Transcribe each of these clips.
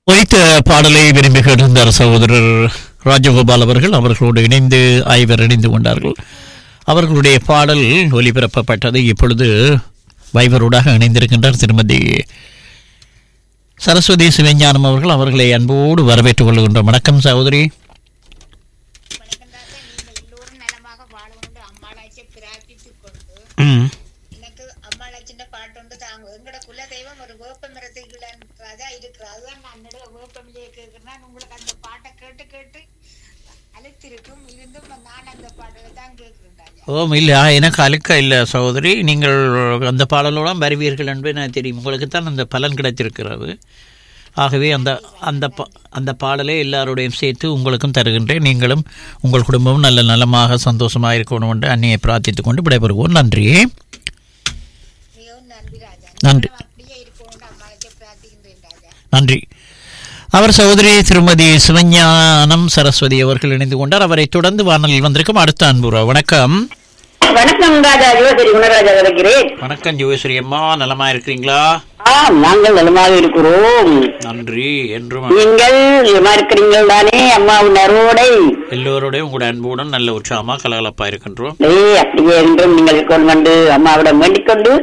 ஒலித்த பாடலை விரும்பி கேட்டிருந்தார் சகோதரர் ராஜகோபால் அவர்கள் அவர்களோடு இணைந்து ஐவர் இணைந்து கொண்டார்கள் அவர்களுடைய பாடல் ஒலிபரப்பப்பட்டது இப்பொழுது வைவரோடாக இணைந்திருக்கின்றார் திருமதி சரஸ்வதி சிவஞானம் அவர்கள் அவர்களை அன்போடு வரவேற்றுக் கொள்கின்றோம் வணக்கம் சகோதரி வணக்கம்தாத்தா நீங்கள் எல்லோரும் நலமாக வாழணும்னு அம்மாளாச்சியை பிரார்த்தித்துக் கொண்டு ம் எனக்கு அம்மாளாச்சின்ற பாட்டுண்டு தாங்க எங்களோட குல தெய்வம் ஒரு வேப்ப மரத்துக்குள்ளன்றதா இருக்கு அதுதான் நான் என்னோட வேப்பமிலே கேட்கிறேன் உங்களுக்கு அந்த பாட்டை கேட்டு கேட்டு அழுத்திருக்கும் இருந்தும் நான் அந்த பாட்டை தான் கேட்கிறேன் ராஜா ஓம் இல்லை எனக்கு அழுக்க இல்லை சகோதரி நீங்கள் அந்த பாடலோட வருவீர்கள் என்று எனக்கு தெரியும் உங்களுக்கு தான் அந்த பலன் கிடைத்திருக்கிறது ஆகவே அந்த அந்த பா அந்த பாடலை எல்லாரோடையும் சேர்த்து உங்களுக்கும் தருகின்றேன் நீங்களும் உங்கள் குடும்பமும் நல்ல நலமாக சந்தோஷமாக இருக்கணும் என்று அன்னையை பிரார்த்தித்துக் கொண்டு விடைபெறுவோம் நன்றி மிகவும் நன்றி ராஜா நன்றி. நீங்களும் அப்படியே இருக்கணும்னு அம்மாளாச்சியை பிரார்த்திக்கின்றேன் ராஜா நன்றி அவர் சகோதரி திருமதி சிவஞானம் சரஸ்வதி அவர்கள் இணைந்து கொண்டார் அவரை தொடர்ந்து வானலில் வந்திருக்கும் அடுத்த அன்புறா வணக்கம் வணக்கம் ராஜா யுவசரி குணராஜா இருக்கிறேன் வணக்கம் ஜோகேஸ்வரி அம்மா நலமா இருக்கிறீங்களா ஆம் நாங்கள் நலமாக இருக்கிறோம் நன்றி என்றும் நீங்கள் நலமா இருக்கிறீர்கள் தானே அம்மா உணர்வோடை எல்லோருடையும் உங்களுடைய அன்புடன் நல்ல உற்சாகமா கலகலப்பா இருக்கின்றோம் ஏய் அப்படியே என்றும் நீங்கள் கொண்டு வந்து அம்மாவிடம் வேண்டிக் கொண்டு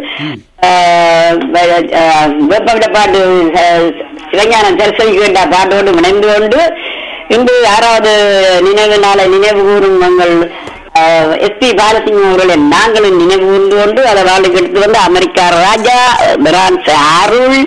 வேப்பவிட பாட்டு ச- சிவஞானம் சரஸ்வதி கேட்ட பாட்டோடு இணைந்து கொண்டு இன்று ஆறாவது நினைவு நாளை நினைவு கூறும் எங்கள் எஸ் பி பாலசிங்கம் அவர்களை நாங்களும் நினைவு கூர்ந்து கொண்டு அதை வாழ்க்கை எடுத்து வந்து அமெரிக்கா ராஜா பிரான்ஸ் அருள்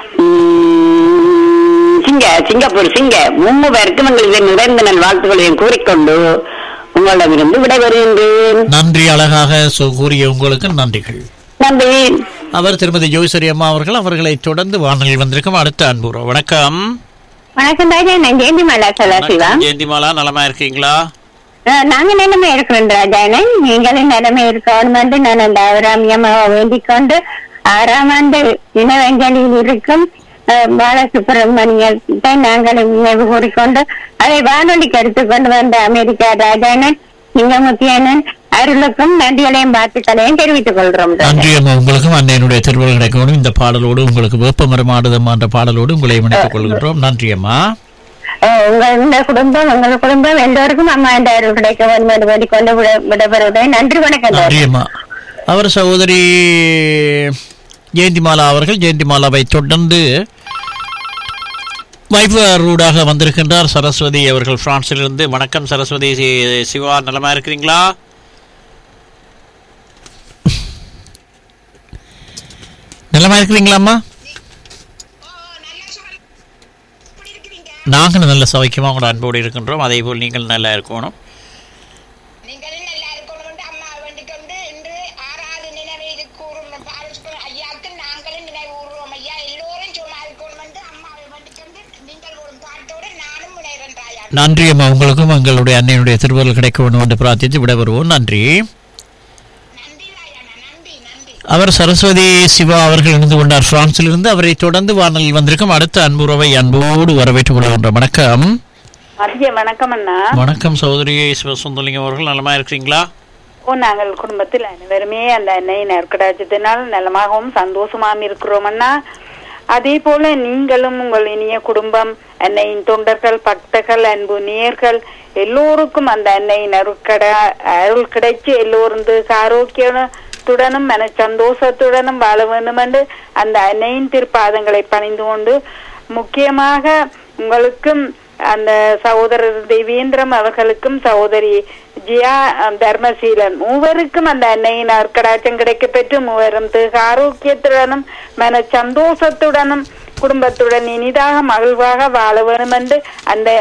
உம், சிங்க சிங்கப்பூர் சிங்க மூணு பேருக்கும் எங்களுக்கு நிறைந்த நல் வாழ்த்துக்களையும் கூறிக்கொண்டு உங்களிடமிருந்து விடைபெறுகின்றேன் நன்றி அழகாக சொ- கூறிய உங்களுக்கு நன்றிகள் நன்றி அவர் திருமதி ஜோகேஸ்வரி அம்மா அவர்கள் அவர்களை தொடர்ந்து வானலில் வந்திருக்கும் அடுத்த அன்புறோம் வணக்கம் வணக்கம் ராஜா நான் ஜெயந்தி மாலா சதாசிவா ஜெயந்திமாலா நலமா இருக்கீங்களா அஹ் நாங்க நிலைமை இருக்கிறோம் ராஜானன் நீங்களும் நிலைமை இருக்கணும் என்று நான் அந்த அவராமியமாக வேண்டிக் கொண்டு ஆறாம் ஆண்டு இனவெஞ்சலியில் இருக்கும் அஹ், பாலசுப்ரமணியத்தை நாங்கள் நினைவு கூறிக்கொண்டு அதை வானொலிக்கு எடுத்துக்கொண்டு வந்த அமெரிக்கா ராஜானன் சிங்கமுத்தியனன் அருளுக்கும் நன்றிகளையும் வாழ்த்துக்களையும் தெரிவித்துக் கொள்றோம் ராஜா. நன்றி அம்மா உங்களுக்கும் அன்னையினுடைய திருவள்ளுவர் கிடைக்கணும் இந்த பாடலோடு உங்களுக்கு வேப்பமரம் ஆடுதம் என்ற பாடலோடு உங்களை இணைத்துக் கொள்கின்றோம் நன்றி அம்மா அஹ், உங்கள் இந்த குடும்பம் உங்கள் குடும்பம் எல்லோருக்கும் அம்மா என்ற அருள் கிடைக்க வேண்டும் என்று வேண்டிக்கொண்டு விட- விடைபெறுவதை நன்றி வணக்கம் ராஜா. நன்றி அம்மா அவர் சகோதரி ஜெயந்திமாலா அவர்கள் ஜெயந்திமாலாவை தொடர்ந்து வைஃபரூடாக வந்திருக்கின்றார் சரஸ்வதி அவர்கள் பிரான்சிலிருந்து வணக்கம் சரஸ்வதி சி- சிவா நலமா இருக்கிறீங்களா நலமா இருக்கிறீங்களாம்மா எப்படி இருக்கிறீங்க நாங்களும் நல்ல சௌக்கியமாக உங்களோட அன்போடு இருக்கின்றோம் அதே போல் நீங்கள் நல்லா இருக்கணும் நீங்களும் நல்லா இருக்கணும்னு அம்மா வேண்டிக் கொண்டு இன்று ஆறாவது நினைவு கூறும் பாலசுப்ர ஐயாவுக்கு நாங்களும் நினைவு கூறுவோம் ஐயா எல்லோரும் சும்மா இருக்கணும் என்று அம்மாவை வேண்டிக் கொண்டு நீங்கள் ஒரு பாட்டோடு நானும் முனைகிறேன் ராயா நன்றி அம்மா உங்களுக்கும் எங்களுடைய அன்னையினுடைய திருவள்ளுவர் கிடைக்க வேண்டும் என்று பிரார்த்தித்து விடைபெறுவோம் நன்றி நன்றி ராயண்ணா நன்றி நன்றி அவர் சரஸ்வதி சிவா அவர்கள் இணைந்து கொண்டார் பிரான்சிலிருந்து அவரை தொடர்ந்து வானலில் வந்திருக்கும் அடுத்த அன்புறவை அன்போடு வரவேற்றுக் கொள்கின்றோம் வணக்கம் மதிய வணக்கம் அண்ணா வணக்கம் சகோதரி சிவசுந்தலிங்கம் அவர்கள் நலமா இருக்கிறீங்களா ஓ நாங்கள் குடும்பத்தில் அனைவருமே அந்த அன்னை நற்கடாட்சத்தினால் நலமாகவும் சந்தோஷமாகவும் இருக்கிறோம் அண்ணா அதே போல நீங்களும் உங்கள் இனிய குடும்பம் அன்னையின் தொண்டர்கள் பக்தர்கள் அன்பு நேயர்கள் எல்லோருக்கும் அந்த அன்னை நறுக்கட அருள் கிடைச்சு எல்லோரும் தீர்க்க ஆரோக்கியத்துடனும் மன சந்தோஷத்துடனும் வாழ வேண்டும் என்று அந்த அன்னையின் திருப்பாதங்களை பணிந்து கொண்டு முக்கியமாக உங்களுக்கும் அந்த சகோதரர் தேவேந்திரம் அவர்களுக்கும் சகோதரி ஜியா அஹ், தர்மசீலன் மூவருக்கும் அந்த அன்னையின் அற்கடாச்சம் கிடைக்க பெற்று மூவரும் தேக ஆரோக்கியத்துடனும் மன சந்தோஷத்துடனும் குடும்பத்துடன் இனிதாக மகிழ்வாக வாழ வேண்டும் என்று அந்த